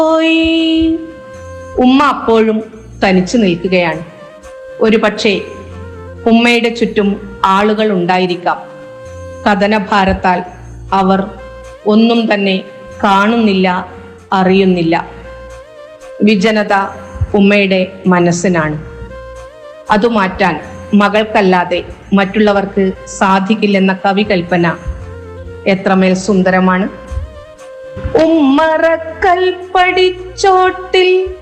പോയി ഉമ്മ അപ്പോഴും തനിച്ചു നിൽക്കുകയാണ് ഒരു പക്ഷേ ഉമ്മയുടെ ചുറ്റും ആളുകൾ ഉണ്ടായിരിക്കാം കഥനഭാരത്താൽ അവർ ഒന്നും തന്നെ കാണുന്നില്ല അറിയുന്നില്ല വിജനത ഉമ്മയുടെ മനസ്സിനാണ് അത് മാറ്റാൻ മകൾക്കല്ലാതെ മറ്റുള്ളവർക്ക് സാധിക്കില്ലെന്ന കവികൽപ്പന എത്രമേൽ സുന്ദരമാണ് ഉമ്മറക്കൽ പടിച്ചോട്ടിൽ